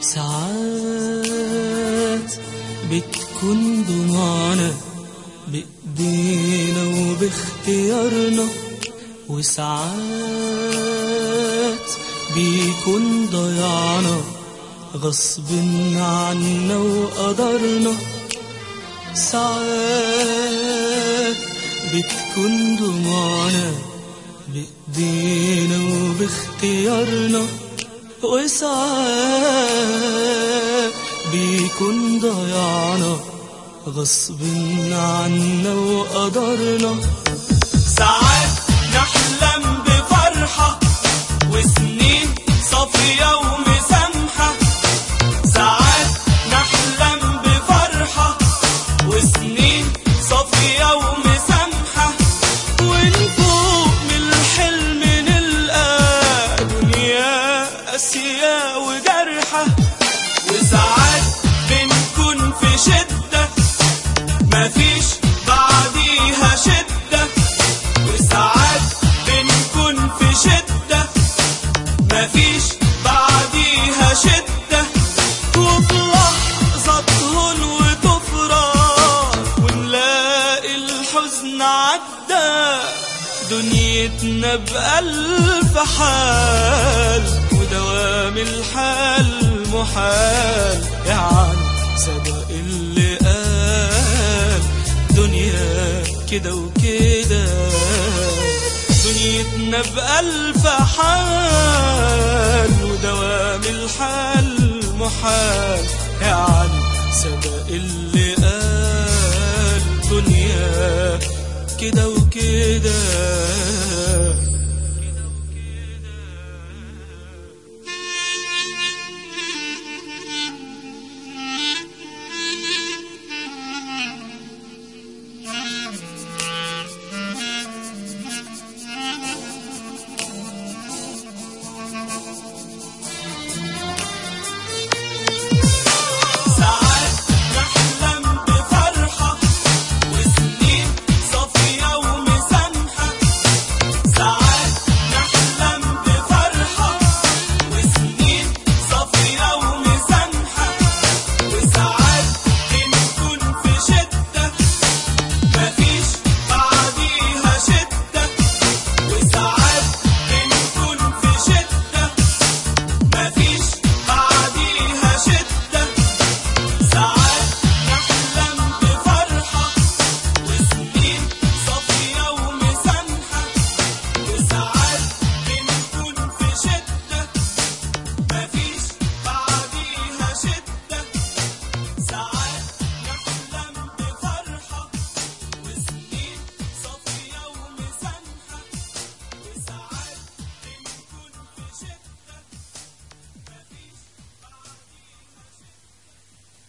ساعات بتكون ضمانة بإيدينا وباختيارنا وساعات بيكون ضيعنا غصب عنا وقدرنا ساعات بتكون ضمانة بإيدينا وباختيارنا وساعات بيكون ضيعنا غصب عنا وقدرنا ساعات نحلم بفرحة وسنين صافية ومسامحة ساعات نحلم بفرحة وسنين صافية ومسامحة ونفوق من الحلم نلقى دنيا قاسية وجرحة وساعات بنكون في شدة مفيش بعديها شدة وساعات بنكون في شدة مفيش بعديها شدة وفي لحظة هون وتفرح ونلاقي الحزن عدى دنيتنا بألف حال ودوام الحال محال يعني صدق اللي قال دنيا كده وكده دنيتنا بألف حال ودوام الحال محال يعني صدق اللي قال دنيا كده وكده